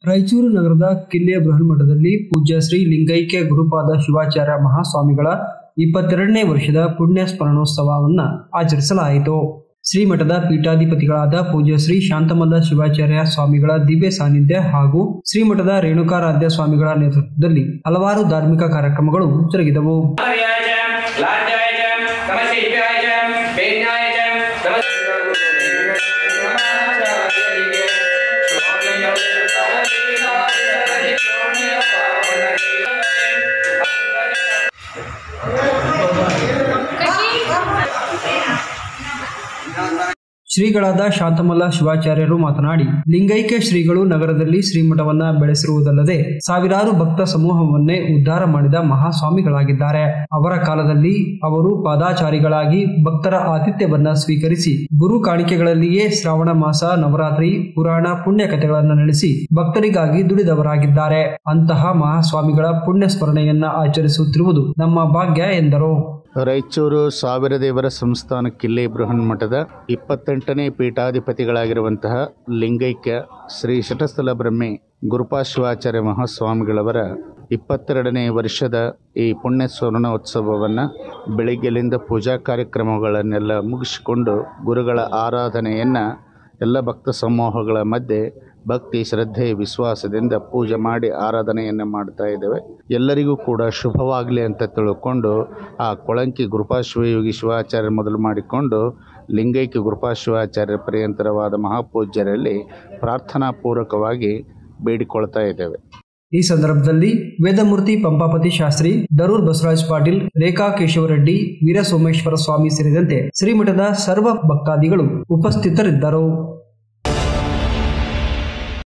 ರಾಯಚೂರು ನಗರದ ಕಿಲ್ಲೆ ಬೃಹನ್ಮಠದಲ್ಲಿ ಪೂಜ್ಯ ಶ್ರೀ ಲಿಂಗೈಕ್ಯ ಗುರುಪಾದ ಶಿವಾಚಾರ್ಯ ಮಹಾಸ್ವಾಮಿಗಳ ಇಪ್ಪತ್ತೆರಡನೇ ವರ್ಷದ ಪುಣ್ಯ ಸ್ಮರಣೋತ್ಸವವನ್ನು ಆಚರಿಸಲಾಯಿತು ಶ್ರೀಮಠದ ಪೀಠಾಧಿಪತಿಗಳಾದ ಪೂಜ್ಯ ಶ್ರೀ ಶಾಂತಮಲ್ಲ ಶಿವಾಚಾರ್ಯ ಸ್ವಾಮಿಗಳ ದಿವ್ಯ ಸಾನ್ನಿಧ್ಯ ಹಾಗೂ ಶ್ರೀಮಠದ ರೇಣುಕಾರಾಧ್ಯ ಸ್ವಾಮಿಗಳ ನೇತೃತ್ವದಲ್ಲಿ ಹಲವಾರು ಧಾರ್ಮಿಕ ಕಾರ್ಯಕ್ರಮಗಳು ಜರುಗಿದವು आर्याय च लाड्याय च नमस्तेभ्याय च वेद्याय च ಶ್ರೀಗಳಾದ ಶಾಂತಮಲ್ಲ ಶಿವಾಚಾರ್ಯರು ಮಾತನಾಡಿ ಲಿಂಗೈಕ್ಯ ಶ್ರೀಗಳು ನಗರದಲ್ಲಿ ಶ್ರೀಮಠವನ್ನ ಬೆಳೆಸಿರುವುದಲ್ಲದೆ ಸಾವಿರಾರು ಭಕ್ತ ಸಮೂಹವನ್ನೇ ಉದ್ಧಾರ ಮಾಡಿದ ಮಹಾಸ್ವಾಮಿಗಳಾಗಿದ್ದಾರೆ ಅವರ ಕಾಲದಲ್ಲಿ ಅವರು ಪಾದಾಚಾರಿಗಳಾಗಿ ಭಕ್ತರ ಆತಿಥ್ಯವನ್ನ ಸ್ವೀಕರಿಸಿ ಗುರು ಕಾಣಿಕೆಗಳಲ್ಲಿಯೇ ಶ್ರಾವಣ ಮಾಸ ನವರಾತ್ರಿ ಪುರಾಣ ಪುಣ್ಯ ಕಥೆಗಳನ್ನು ನಡೆಸಿ ಭಕ್ತರಿಗಾಗಿ ದುಡಿದವರಾಗಿದ್ದಾರೆ ಅಂತಹ ಮಹಾಸ್ವಾಮಿಗಳ ಪುಣ್ಯ ಸ್ಮರಣೆಯನ್ನ ಆಚರಿಸುತ್ತಿರುವುದು ನಮ್ಮ ಭಾಗ್ಯ ಎಂದರು ರಾಯಚೂರು ಸಾವಿರ ದೇವರ ಸಂಸ್ಥಾನ ಕಿಲ್ಲೆ ಬೃಹನ್ಮಠದ ಇಪ್ಪತ್ತೆಂಟನೇ ಪೀಠಾಧಿಪತಿಗಳಾಗಿರುವಂತಹ ಲಿಂಗೈಕ್ಯ ಶ್ರೀ ಶಟಸ್ಥಲ ಬ್ರಹ್ಮೆ ಗುರುಪಾಶ್ವಾಚಾರ್ಯ ಮಹಾಸ್ವಾಮಿಗಳವರ ಇಪ್ಪತ್ತೆರಡನೇ ವರ್ಷದ ಈ ಪುಣ್ಯ ಸ್ವರ್ಣೋತ್ಸವವನ್ನು ಬೆಳಿಗ್ಗೆಲಿಂದ ಪೂಜಾ ಕಾರ್ಯಕ್ರಮಗಳನ್ನೆಲ್ಲ ಮುಗಿಸಿಕೊಂಡು ಗುರುಗಳ ಆರಾಧನೆಯನ್ನು ಎಲ್ಲ ಭಕ್ತ ಸಮೂಹಗಳ ಮಧ್ಯೆ ಭಕ್ತಿ ಶ್ರದ್ಧೆ ವಿಶ್ವಾಸದಿಂದ ಪೂಜೆ ಮಾಡಿ ಆರಾಧನೆಯನ್ನು ಮಾಡ್ತಾ ಇದ್ದೇವೆ ಎಲ್ಲರಿಗೂ ಕೂಡ ಶುಭವಾಗಲಿ ಅಂತ ತಿಳ್ಕೊಂಡು ಆ ಕೊಳಂಕಿ ಗುರುಪಾಶ್ವಯೋಗಿ ಶಿವಾಚಾರ್ಯ ಮೊದಲು ಮಾಡಿಕೊಂಡು ಲಿಂಗೈಕ್ಯ ಗುರುಪಾಶ್ವಾಚಾರ್ಯ ಪರ್ಯಂತರವಾದ ಮಹಾಪೂಜ್ಯರಲ್ಲಿ ಪ್ರಾರ್ಥನಾಪೂರ್ವಕವಾಗಿ ಬೇಡಿಕೊಳ್ತಾ ಇದ್ದೇವೆ ಈ ಸಂದರ್ಭದಲ್ಲಿ ವೇದಮೂರ್ತಿ ಪಂಪಾಪತಿ ಶಾಸ್ತ್ರಿ ದರೂರ್ ಬಸವರಾಜ್ ಪಾಟೀಲ್ ರೇಖಾ ಕೇಶವರೆಡ್ಡಿ ವೀರಸೋಮೇಶ್ವರ ಸ್ವಾಮಿ ಸೇರಿದಂತೆ ಶ್ರೀಮಠದ ಸರ್ವ ಭಕ್ತಾದಿಗಳು ಉಪಸ್ಥಿತರಿದ್ದರು